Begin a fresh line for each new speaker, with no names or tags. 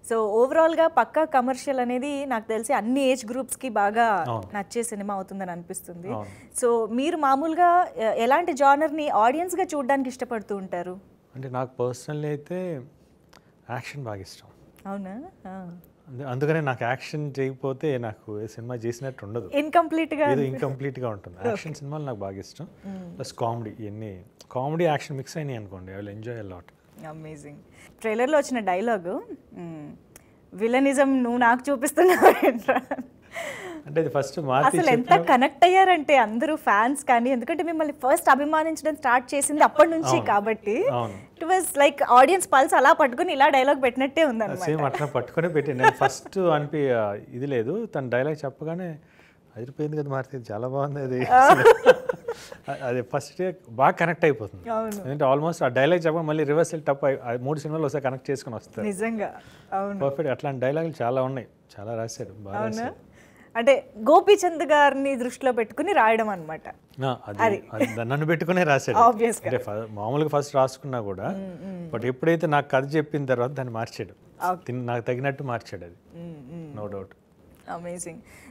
So ఓవరాల్గా పక్కా commercial అనేది నాకు తెలిసి అన్ని ఏజ్ గ్రూప్స్కి బాగా
అవును.
నచ్చే సినిమా అవుతుందని అనిపిస్తుంది
అవును.
సో మీరు మామూలుగా ఎ- ఎలాంటి జానర్ని ఆడియన్స్గా చూడడానికి ఇష్టపడుతూ ఉంటారు
అంటే నాకు పర్సనల్లీ అయితే యాక్షన్ బాగా ఇష్టం
అవునా
అందు- అందుకనే నాకు యాక్షన్ చేయకపోతే నాకు ఏ సినిమా చేసినట్టు ఉండదు
ఇన్కంప్లీట్గా
ఏదో ఇంకంప్లీట్గా ఉంటుంది యాక్షన్ సినిమాలు నాకు బాగా ఇష్టం ప్లస్ కామెడీ ఇవన్నీ కామెడీ యాక్షన్ మిక్స్ అయినాయి అనుకోండి I will enjoy lot
amazing ట్రైలర్లో వచ్చిన డైలాగు విలనిజం నువ్వు నాకు చూపిస్తున్నావు ఏంట్రా?
అంటే ఇది ఫస్ట్ మారుతి
అసలు ఎంత కనెక్ట్ అయ్యారంటే అందరూ ఫ్యాన్స్ కానీ ఎందుకంటే మిమ్మల్ని ఫస్ట్ అభిమానించడం స్టార్ట్ చేసింది అప్పటి నుంచి కాబట్టి
అవును.
It was like audience pulse అలా పట్టుకుని ఇలా డైలాగ్ పెట్టినట్టే ఉందన్నమాట
సేమ్ అట్లా పట్టుకొని పెట్టి నేను ఫస్ట్ అనిపి ఆ, ఇది లేదు తన డైలాగ్ చెప్పగానే అదిరిపోయింది కదా మారుతి ఇది చాలా బాగుంది అది అది ఫస్ట్ బాగా కనెక్ట్ అయిపోతుంది
అవును.
ఎందుకంటే ఆల్మోస్ట్ ఆ డైలాగ్ చెప్పగా మళ్ళీ రివర్స్ టప్ అయి ఆ మూడు సినిమాలు ఒకసారి కనెక్ట్ చేసుకుని వస్తారు
నిజంగా అవును
పర్ఫెక్ట్ అట్లాంటి డైలాగులు చాలా ఉన్నాయి చాలా రాశారు బాగా
అవునా
రాశారు
అంటే గోపీచంద్ గారిని దృష్టిలో పెట్టుకుని రాయడం అనమాట
ఆ, అది అది నన్ను పెట్టుకునే రాశాడు
Obvious గా.
అంటే ఫ- మామూలుగా ఫస్ట్ రాసుకున్నా కూడా బట్ ఎప్పుడైతే నాకు కథ చెప్పిన తర్వాత దాన్ని మార్చాడు తిన్- నాకు తగినట్టు మార్చాడు అది నో డౌట్
అమేజింగ్